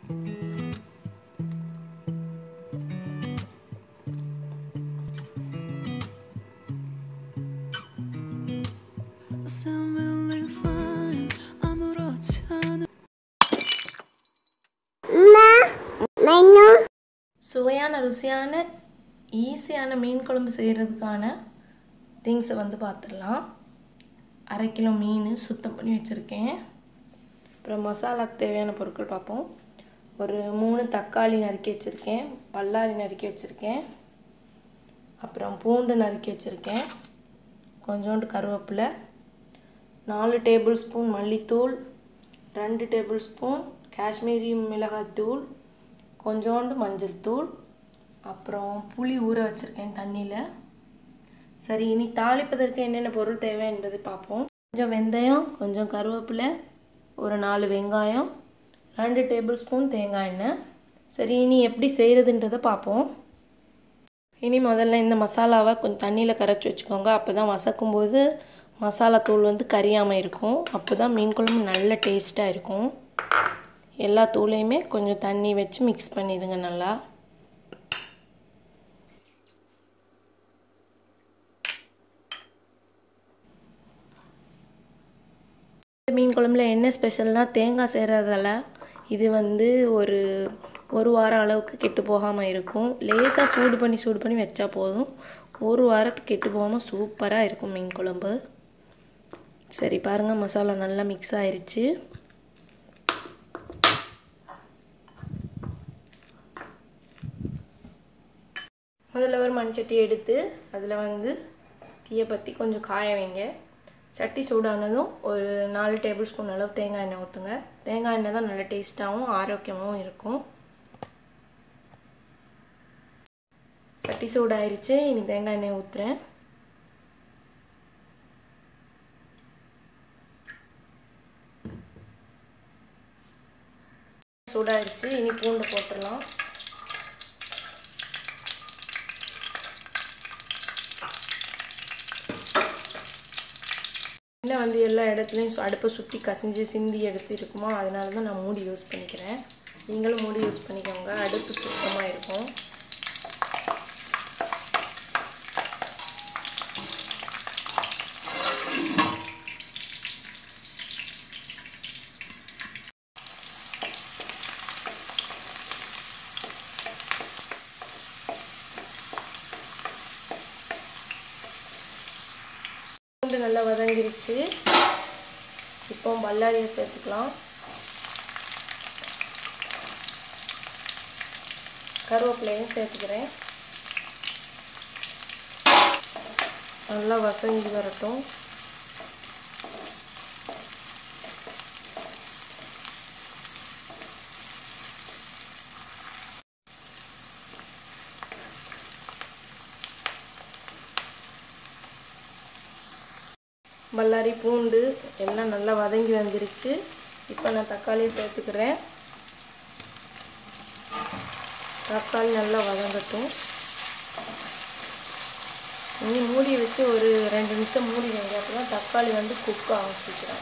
sound really fine. 아무렇지 않은 menu சுவையான ருசியான ஈஸியான மீன் குழம்பு செய்கிறதுக்கான திங்ஸை வந்து பார்த்துடலாம் அரை கிலோ மீன் சுத்தம் பண்ணி வச்சுருக்கேன் அப்புறம் மசாலாக்கு தேவையான பொருட்கள் பார்ப்போம் ஒரு மூணு தக்காளி நறுக்கி வச்சுருக்கேன் பல்லாரி நறுக்கி வச்சுருக்கேன் அப்புறம் பூண்டு நறுக்கி வச்சுருக்கேன் கொஞ்சோண்டு கருவேப்பிலை நாலு டேபிள் ஸ்பூன் மல்லித்தூள் ரெண்டு டேபிள் ஸ்பூன் காஷ்மீரி மிளகாய்த்தூள் கொஞ்சோண்டு மஞ்சள் தூள் அப்புறம் புளி ஊற வச்சுருக்கேன் தண்ணியில் சரி இனி தாளிப்பதற்கு என்னென்ன பொருள் தேவை என்பதை பார்ப்போம் கொஞ்சம் வெந்தயம் கொஞ்சம் கருவேப்பிலை ஒரு நாலு வெங்காயம் ரெண்டு டேபிள் ஸ்பூன் தேங்காய் எண்ணெய் சரி இனி எப்படி செய்கிறதுன்றதை பார்ப்போம் இனி முதல்ல இந்த மசாலாவை கொஞ்சம் தண்ணியில் கரைச்சி வச்சுக்கோங்க அப்போ தான் வசக்கும்போது மசாலா தூள் வந்து கரியாமல் இருக்கும் அப்போ தான் மீன் குழம்பு நல்ல டேஸ்ட்டாக இருக்கும் எல்லா தூளையுமே கொஞ்சம் தண்ணி வச்சு மிக்ஸ் பண்ணிடுங்க நல்லா மீன் குழம்புல என்ன ஸ்பெஷல்னால் தேங்காய் சேர்றதால இது வந்து ஒரு ஒரு வாரம் அளவுக்கு கெட்டு போகாமல் இருக்கும் லேசாக சூடு பண்ணி சூடு பண்ணி வச்சா போதும் ஒரு வாரத்துக்கு கெட்டு போகாமல் சூப்பராக இருக்கும் மீன் குழம்பு சரி பாருங்கள் மசாலா நல்லா மிக்ஸ் ஆயிருச்சு முதல்ல ஒரு மண்சட்டி எடுத்து அதில் வந்து தீயை பற்றி கொஞ்சம் காய வைங்க சட்டி சூடானதும் ஒரு நாலு டேபிள் ஸ்பூன் அளவு தேங்காய் எண்ணெய் ஊற்றுங்க தேங்காய் எண்ணெய் தான் நல்ல டேஸ்ட்டாகவும் ஆரோக்கியமாகவும் இருக்கும் சட்டி சூடாயிருச்சு இனி தேங்காய் எண்ணெய் ஊற்றுறேன் சூடாயிருச்சு இனி பூண்டு போட்டுடலாம் எண்ணெய் வந்து எல்லா இடத்துலையும் அடுப்பை சுற்றி கசிஞ்சு சிந்தி எடுத்து இருக்குமோ அதனால தான் நான் மூடி யூஸ் பண்ணிக்கிறேன் நீங்களும் மூடி யூஸ் பண்ணிக்கோங்க அடுப்பு சுத்தமாக இருக்கும் பூண்டு நல்லா வதங்கிருச்சு இப்போ பல்லாரியை சேர்த்துக்கலாம் கருவேப்பிலையும் சேர்த்துக்கிறேன் நல்லா வசங்கி வரட்டும் பல்லாரி பூண்டு எல்லாம் நல்லா வதங்கி வந்துருச்சு இப்போ நான் தக்காளியை சேர்த்துக்கிறேன் தக்காளி நல்லா வதங்கட்டும் இனி மூடி வச்சு ஒரு ரெண்டு நிமிஷம் மூடி வைங்க அப்போ தான் தக்காளி வந்து குக் ஆகும் சீக்கிரம்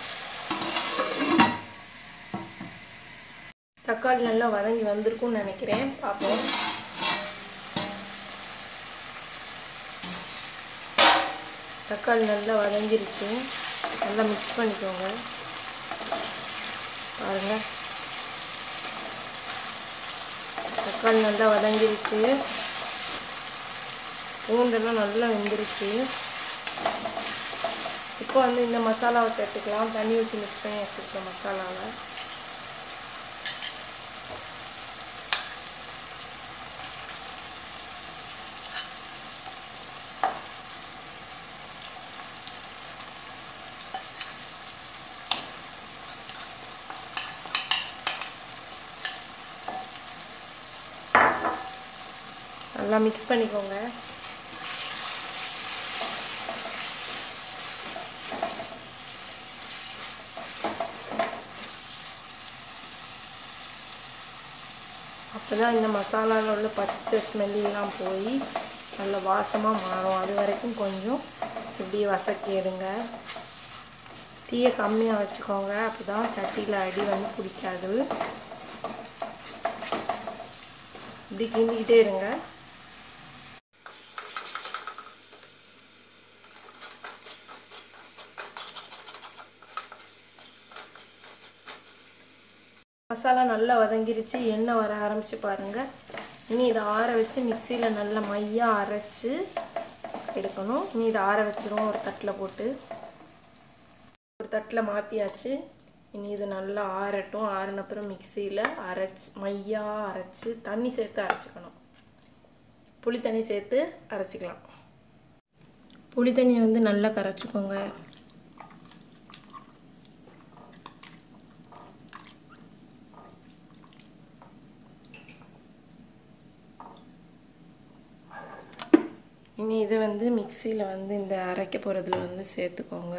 தக்காளி நல்லா வதங்கி வந்திருக்கும்னு நினைக்கிறேன் பார்ப்போம் தக்காளி நல்லா வதங்கிருச்சு நல்லா மிக்ஸ் பண்ணிக்கோங்க பாருங்கள் தக்காளி நல்லா வதங்கிருச்சு பூண்டெல்லாம் நல்லா வெந்துருச்சு இப்போ வந்து இந்த மசாலாவை சேர்த்துக்கலாம் தண்ணி ஊற்றி மிக்ஸ் பண்ணி வச்சுருக்கோம் மசாலாவை நல்லா மிக்ஸ் பண்ணிக்கோங்க அப்போ தான் இந்த மசாலாவில் உள்ள பச்சை ஸ்மெல்லாம் போய் நல்ல வாசமாக மாறும் அது வரைக்கும் கொஞ்சம் இப்படியே வசக்கி எடுங்க தீயை கம்மியாக வச்சுக்கோங்க அப்போ தான் சட்டியில் அடி வந்து பிடிக்காது இப்படி கிண்டிக்கிட்டே இருங்க மசாலா நல்லா வதங்கிருச்சு எண்ணெய் வர ஆரம்பிச்சு பாருங்க இனி இதை ஆற வச்சு மிக்சியில் நல்லா மையாக அரைச்சு எடுக்கணும் இனி இதை ஆற வச்சிருவோம் ஒரு தட்டில் போட்டு ஒரு தட்டில் மாற்றியாச்சு இனி இது நல்லா ஆறட்டும் ஆறினப்புறம் மிக்சியில் அரைச்சி மையாக அரைச்சி தண்ணி சேர்த்து அரைச்சிக்கணும் புளி தண்ணி சேர்த்து அரைச்சிக்கலாம் புளி தண்ணியை வந்து நல்லா கரைச்சிக்கோங்க இனி இது வந்து மிக்சியில் வந்து இந்த அரைக்க போகிறதுல வந்து சேர்த்துக்கோங்க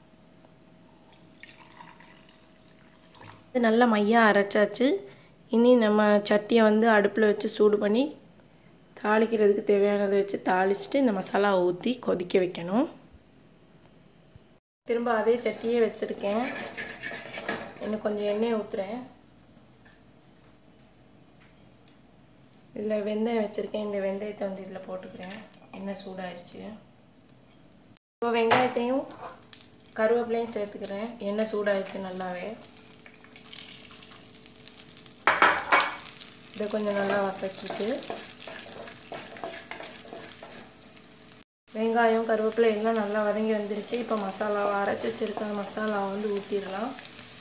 இது நல்லா மையாக அரைச்சாச்சு இனி நம்ம சட்டியை வந்து அடுப்பில் வச்சு சூடு பண்ணி தாளிக்கிறதுக்கு தேவையானதை வச்சு தாளிச்சிட்டு இந்த மசாலாவை ஊற்றி கொதிக்க வைக்கணும் திரும்ப அதே சட்டியே வச்சுருக்கேன் இன்னும் கொஞ்சம் எண்ணெய் ஊற்றுறேன் இதில் வெந்தயம் வச்சுருக்கேன் இந்த வெந்தயத்தை வந்து இதில் போட்டுக்கிறேன் எண்ணெய் சூடாயிருச்சு இப்போ வெங்காயத்தையும் கருவேப்பிலையும் சேர்த்துக்கிறேன் எண்ணெய் சூடாயிருச்சு நல்லாவே இதை கொஞ்சம் நல்லா வசக்கிட்டு வெங்காயம் கருவேப்பிலை எல்லாம் நல்லா வதங்கி வந்துருச்சு இப்போ மசாலாவை அரைச்சி வச்சுருக்க மசாலாவை வந்து ஊற்றிடலாம்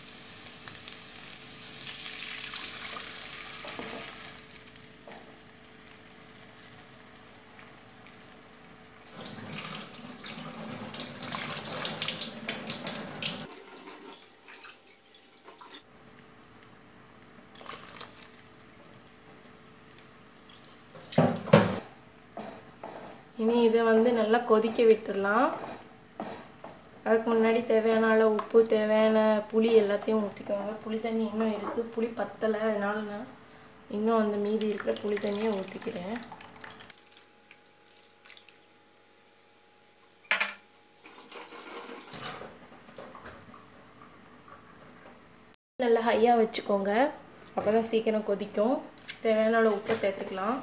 இனி இதை வந்து நல்லா கொதிக்க விட்டுடலாம் அதுக்கு முன்னாடி தேவையான அளவு உப்பு தேவையான புளி எல்லாத்தையும் ஊற்றிக்கோங்க புளி தண்ணி இன்னும் இருக்குது புளி பத்தலை அதனால நான் இன்னும் அந்த மீதி இருக்கிற புளி தண்ணியை ஊற்றிக்கிறேன் நல்லா ஹையாக வச்சுக்கோங்க அப்போ தான் சீக்கிரம் கொதிக்கும் தேவையான அளவு உப்பு சேர்த்துக்கலாம்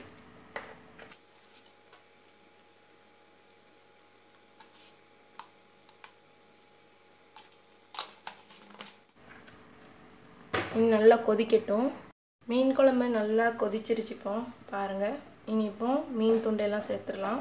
இனி நல்லா கொதிக்கட்டும் மீன் குழம்பு நல்லா கொதிச்சிருச்சுப்போம் பாருங்கள் இனி இப்போ மீன் துண்டெல்லாம் சேர்த்துடலாம்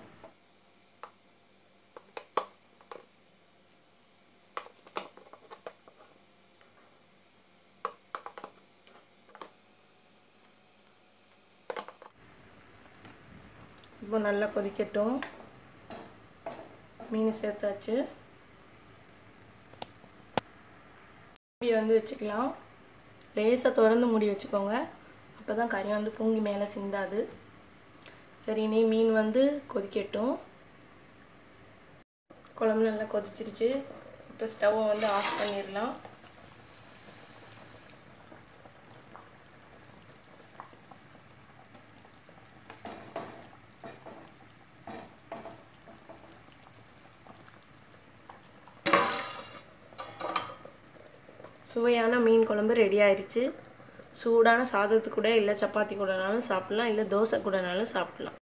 இப்போ நல்லா கொதிக்கட்டும் மீன் சேர்த்தாச்சு மூடி வந்து வச்சுக்கலாம் லேசாக திறந்து மூடி வச்சுக்கோங்க அப்போ தான் கறி வந்து பொங்கி மேலே சிந்தாது சரி இனி மீன் வந்து கொதிக்கட்டும் குழம்பு நல்லா கொதிச்சிருச்சு இப்போ ஸ்டவ்வை வந்து ஆஃப் பண்ணிடலாம் சுவையான மீன் குழம்பு ரெடி ஆயிடுச்சு சூடான சாதத்து கூட இல்லை சப்பாத்தி கூடனாலும் சாப்பிட்லாம் இல்லை தோசை கூடனாலும் சாப்பிட்லாம்